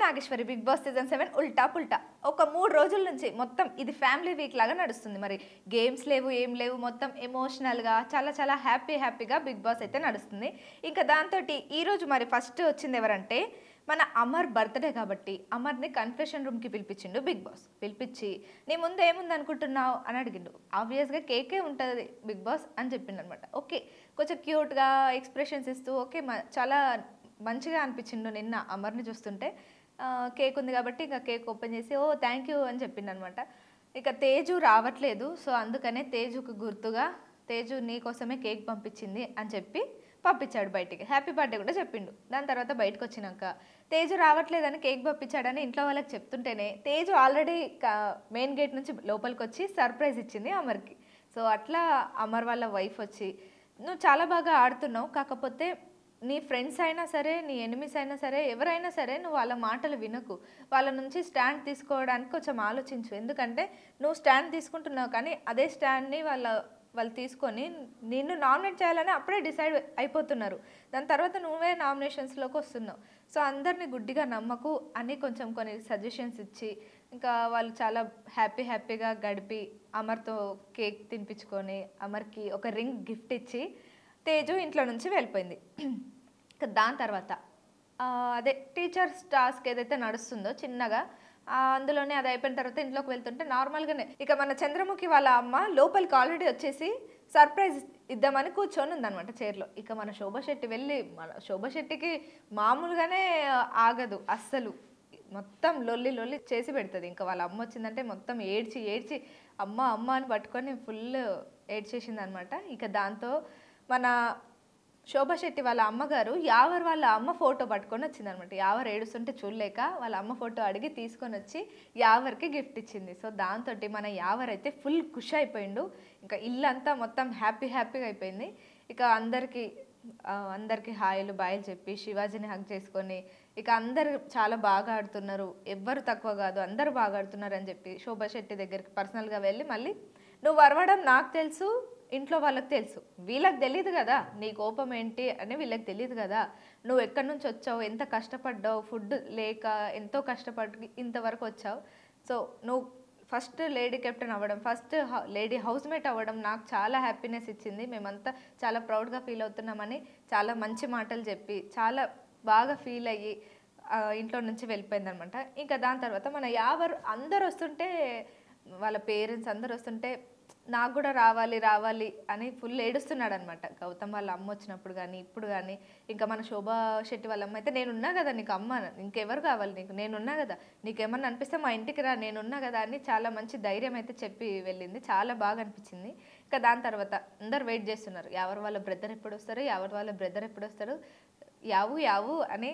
Nageswari Bigg Boss season seven ఉల్టా పుల్టా ఒక మూడు రోజుల నుంచి మొత్తం ఇది ఫ్యామిలీ వీక్ లాగా నడుస్తుంది మరి గేమ్స్ లేవు ఏం లేవు మొత్తం ఎమోషనల్గా చాలా చాలా హ్యాపీ హ్యాపీగా బిగ్ బాస్ అయితే నడుస్తుంది ఇంకా దాంతో ఈరోజు మరి ఫస్ట్ వచ్చింది ఎవరంటే మన అమర్ బర్త్డే కాబట్టి అమర్ని కన్ఫెషన్ రూమ్కి పిలిపించిండు బిగ్ బాస్ పిలిపించి నీ ముందు ఏముంది అనుకుంటున్నావు అని అడిగిండు ఆబ్వియస్గా కేకే ఉంటుంది బిగ్ బాస్ అని చెప్పిండు అనమాట ఓకే కొంచెం క్యూట్గా ఎక్స్ప్రెషన్స్ ఇస్తూ ఓకే మ- చాలా మంచిగా అనిపించిండు నిన్న అమర్ని చూస్తుంటే ఆ, కేక్ ఉంది కాబట్టి ఇంకా కేక్ ఓపెన్ చేసి ఓ థ్యాంక్ యూ అని చెప్పిండు అనమాట ఇక తేజు రావట్లేదు సో అందుకనే తేజుకు గుర్తుగా తేజు నీ కోసమే కేక్ పంపించింది అని చెప్పి పంపించాడు బయటికి హ్యాపీ బర్త్డే కూడా చెప్పిండు దాని తర్వాత బయటకు వచ్చినాక తేజు రావట్లేదని కేక్ పంపించాడని ఇంట్లో వాళ్ళకి చెప్తుంటేనే తేజు ఆల్రెడీ మెయిన్ గేట్ నుంచి లోపలికి వచ్చి సర్ప్రైజ్ ఇచ్చింది అమర్కి సో అట్లా అమర్ వాళ్ళ వైఫ్ వచ్చి నువ్వు చాలా బాగా ఆడుతున్నావు కాకపోతే నీ ఫ్రెండ్స్ అయినా సరే నీ ఎనిమిస్ అయినా సరే ఎవరైనా సరే నువ్వు వాళ్ళ మాటలు వినకు వాళ్ళ నుంచి స్టాండ్ తీసుకోవడానికి కొంచెం ఆలోచించు ఎందుకంటే నువ్వు స్టాండ్ తీసుకుంటున్నావు కానీ అదే స్టాండ్ని వాళ్ళ వాళ్ళు తీసుకొని నిన్ను నామినేట్ చేయాలని అప్పుడే డిసైడ్ అయిపోతున్నారు దాని తర్వాత నువ్వే నామినేషన్స్లోకి వస్తున్నావు సో అందరినీ గుడ్డిగా నమ్మకు అని కొంచెం కొన్ని సజెషన్స్ ఇచ్చి ఇంకా వాళ్ళు చాలా హ్యాపీ హ్యాపీగా గడిపి అమర్తో కేక్ తినిపించుకొని అమర్కి ఒక రింగ్ గిఫ్ట్ ఇచ్చి తేజు ఇంట్లో నుంచి వెళ్ళిపోయింది ఇక దాని తర్వాత ఆ, అదే టీచర్స్ టాస్క్ ఏదైతే నడుస్తుందో చిన్నగా ఆ, అందులోనే అది అయిపోయిన తర్వాత ఇంట్లోకి వెళ్తుంటే నార్మల్గానే ఇక మన చంద్రముఖి వాళ్ళ అమ్మ లోపలికి ఆల్రెడీ వచ్చేసి సర్ప్రైజ్ ఇద్దామని కూర్చొని ఉందన్నమాట చైర్లో ఇక మన శోభా శెట్టి వెళ్ళి మన శోభా శెట్టికి మామూలుగానే ఆగదు అస్సలు మొత్తం లొల్లి లొల్లి చేసి పెడుతుంది ఇంకా వాళ్ళ అమ్మ వచ్చిందంటే మొత్తం ఏడ్చి ఏడ్చి అమ్మ అమ్మ అని పట్టుకొని ఫుల్ ఏడ్చేసింది అనమాట ఇక దాంతో మన శోభా శెట్టి వాళ్ళ అమ్మగారు యావర్ వాళ్ళ అమ్మ ఫోటో పట్టుకొని వచ్చింది అనమాట యావర్ ఏడుస్తుంటే చూడలేక వాళ్ళ అమ్మ ఫోటో అడిగి తీసుకొని వచ్చి యావర్కి గిఫ్ట్ ఇచ్చింది సో దాంతో మన యావర్ అయితే ఫుల్ ఖుషి అయిపోయిండు ఇంకా ఇల్లంతా మొత్తం హ్యాపీ హ్యాపీగా అయిపోయింది ఇక అందరికీ ఆ, అందరికీ హాయిలు బాయిలు చెప్పి శివాజీని హక్ చేసుకొని ఇక అందరు చాలా బాగా ఆడుతున్నారు ఎవ్వరు తక్కువ కాదు అందరూ బాగా ఆడుతున్నారు అని చెప్పి శోభా శెట్టి దగ్గరికి పర్సనల్గా వెళ్ళి మళ్ళీ నువ్వు వరవడం నాకు తెలుసు ఇంట్లో వాళ్ళకి తెలుసు వీళ్ళకి తెలియదు కదా నీ కోపం ఏంటి అని వీళ్ళకి తెలియదు కదా నువ్వు ఎక్కడి నుంచి వచ్చావు ఎంత కష్టపడ్డావు ఫుడ్ లేక ఎంతో కష్టపడి ఇంతవరకు వచ్చావు సో నువ్వు ఫస్ట్ లేడీ కెప్టెన్ అవ్వడం ఫస్ట్ లేడీ హౌస్ మేట్ అవ్వడం నాకు చాలా హ్యాపీనెస్ ఇచ్చింది మేమంతా చాలా ప్రౌడ్గా ఫీల్ అవుతున్నామని చాలా మంచి మాటలు చెప్పి చాలా బాగా ఫీల్ అయ్యి ఆ, ఇంట్లో నుంచి వెళ్ళిపోయింది అనమాట ఇంకా దాని తర్వాత మన యావరు అందరు వస్తుంటే వాళ్ళ పేరెంట్స్ అందరు వస్తుంటే నాకు కూడా రావాలి రావాలి అని ఫుల్ ఏడుస్తున్నాడు అనమాట గౌతమ్ వాళ్ళ అమ్మ వచ్చినప్పుడు కానీ ఇప్పుడు కానీ ఇంకా మన శోభా శెట్టి వాళ్ళ అమ్మ అయితే నేనున్నా కదా నీకు అమ్మ ఇంకెవరు కావాలి నీకు నేనున్నా కదా నీకేమన్నా అనిపిస్తే మా ఇంటికి రా నేనున్నా కదా అని చాలా మంచి ధైర్యం అయితే చెప్పి వెళ్ళింది చాలా బాగా అనిపించింది ఇంకా దాని తర్వాత అందరు వెయిట్ చేస్తున్నారు ఎవరు వాళ్ళ బ్రదర్ ఎప్పుడు వస్తారు ఎవరు వాళ్ళ బ్రదర్ ఎప్పుడు వస్తారు యావు యావు అని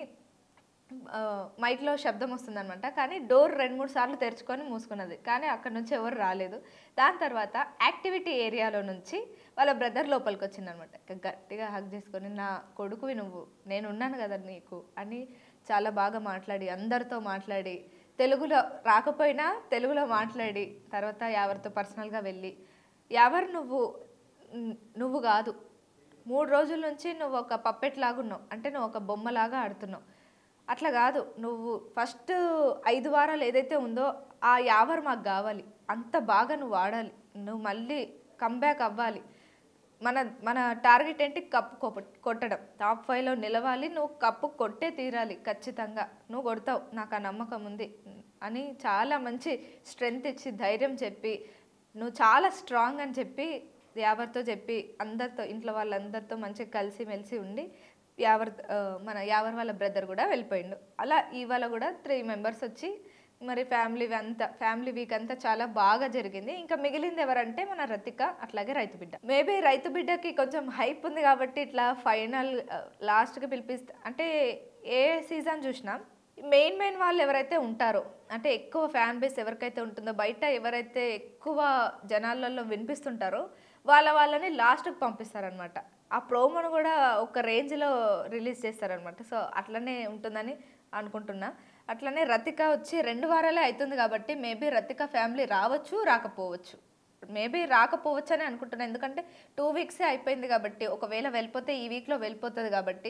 ఆ, మైక్లో శబ్దం వస్తుందన్నమాట కానీ డోర్ రెండు మూడు సార్లు తెరుచుకొని మూసుకున్నది కానీ అక్కడ నుంచి ఎవరు రాలేదు దాని తర్వాత యాక్టివిటీ ఏరియాలో నుంచి వాళ్ళ బ్రదర్ లోపలికి వచ్చిందనమాట ఇక గట్టిగా హక్ చేసుకొని నా కొడుకువి నువ్వు నేను ఉన్నాను కదా నీకు అని చాలా బాగా మాట్లాడి అందరితో మాట్లాడి తెలుగులో రాకపోయినా తెలుగులో మాట్లాడి తర్వాత ఎవరితో పర్సనల్గా వెళ్ళి ఎవరు నువ్వు న్- నువ్వు కాదు మూడు రోజుల నుంచి నువ్వు ఒక పప్పెట్ లాగున్నావు అంటే నువ్వు ఒక బొమ్మలాగా ఆడుతున్నావు అట్లా కాదు నువ్వు ఫస్ట్ ఐదు వారాలు ఏదైతే ఉందో ఆ యావర్ మాకు కావాలి అంత బాగా నువ్వు ఆడాలి నువ్వు మళ్ళీ కంబ్యాక్ అవ్వాలి మన మన టార్గెట్ ఏంటి కప్పు కొప్ప- కొట్టడం టాప్ ఫైవ్లో నిలవాలి నువ్వు కప్పు కొట్టే తీరాలి ఖచ్చితంగా నువ్వు కొడతావు నాకు ఆ నమ్మకం ఉంది అని చాలా మంచి స్ట్రెంగ్త్ ఇచ్చి ధైర్యం చెప్పి నువ్వు చాలా స్ట్రాంగ్ అని చెప్పి యావర్తో చెప్పి అందరితో ఇంట్లో వాళ్ళందరితో మంచిగా కలిసి మెలిసి ఉండి యావర్ ఆ, మన యావర్ వాళ్ళ బ్రదర్ కూడా వెళ్ళిపోయిండు అలా ఇవాళ కూడా త్రీ మెంబర్స్ వచ్చి మరి ఫ్యామిలీ అంతా ఫ్యామిలీ వీక్ అంతా చాలా బాగా జరిగింది ఇంకా మిగిలింది ఎవరంటే మన రతిక అట్లాగే రైతు బిడ్డ మేబీ రైతు బిడ్డకి కొంచెం హైప్ ఉంది కాబట్టి ఇట్లా ఫైనల్ లాస్ట్కి పిలిపిస్తే అంటే ఏ సీజన్ చూసినా మెయిన్ మెయిన్ వాళ్ళు ఎవరైతే ఉంటారో అంటే ఎక్కువ ఫ్యాన్ బేస్ ఎవరికైతే ఉంటుందో బయట ఎవరైతే ఎక్కువ జనాలలో వినిపిస్తుంటారో వాళ్ళ వాళ్ళని లాస్ట్కి పంపిస్తారనమాట ఆ ప్రోమోను కూడా ఒక రేంజ్లో రిలీజ్ చేస్తారనమాట సో అట్లనే ఉంటుందని అనుకుంటున్నా అట్లనే రతిక వచ్చి రెండు వారాలే అవుతుంది కాబట్టి మేబీ రతిక ఫ్యామిలీ రావచ్చు రాకపోవచ్చు మేబీ రాకపోవచ్చు అని అనుకుంటున్నాను ఎందుకంటే టూ వీక్సే అయిపోయింది కాబట్టి ఒకవేళ వెళ్ళిపోతే ఈ వీక్లో వెళ్ళిపోతుంది కాబట్టి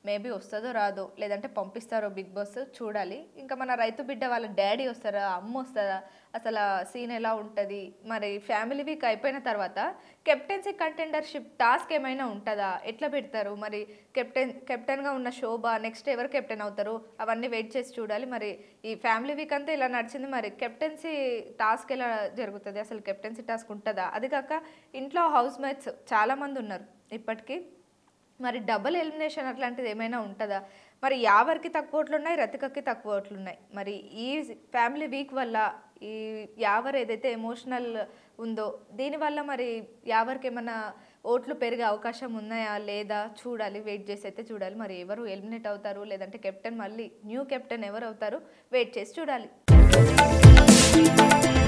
మేబీ వస్తుందో రాదో లేదంటే పంపిస్తారో బిగ్ బాస్ చూడాలి ఇంకా మన రైతు బిడ్డ వాళ్ళ డాడీ వస్తారా అమ్మ వస్తుందా అసలు సీన్ ఎలా ఉంటుంది మరి ఫ్యామిలీ వీక్ అయిపోయిన తర్వాత కెప్టెన్సీ కంటెండర్షిప్ టాస్క్ ఏమైనా ఉంటుందా ఎట్లా పెడతారు మరి కెప్టెన్ కెప్టెన్గా ఉన్న శోభ నెక్స్ట్ ఎవరు కెప్టెన్ అవుతారు అవన్నీ వెయిట్ చేసి చూడాలి మరి ఈ ఫ్యామిలీ వీక్ అంతా ఇలా నడిచింది మరి కెప్టెన్సీ టాస్క్ ఎలా జరుగుతుంది అసలు కెప్టెన్సీ టాస్క్ ఉంటుందా అది కాక ఇంట్లో హౌస్ మేట్స్ చాలామంది ఉన్నారు ఇప్పటికీ మరి డబుల్ ఎలిమినేషన్ అట్లాంటిది ఏమైనా ఉంటుందా మరి యావరికి తక్కువ ఓట్లు ఉన్నాయి రతికకి తక్కువ ఓట్లు ఉన్నాయి మరి ఈ ఫ్యామిలీ వీక్ వల్ల ఈ యావర్ ఏదైతే ఎమోషనల్ ఉందో దీనివల్ల మరి యావరికి ఏమైనా ఓట్లు పెరిగే అవకాశం ఉన్నాయా లేదా చూడాలి వెయిట్ చేసి అయితే చూడాలి మరి ఎవరు ఎలిమినేట్ అవుతారు లేదంటే కెప్టెన్ మళ్ళీ న్యూ కెప్టెన్ ఎవరు అవుతారు వెయిట్ చేసి చూడాలి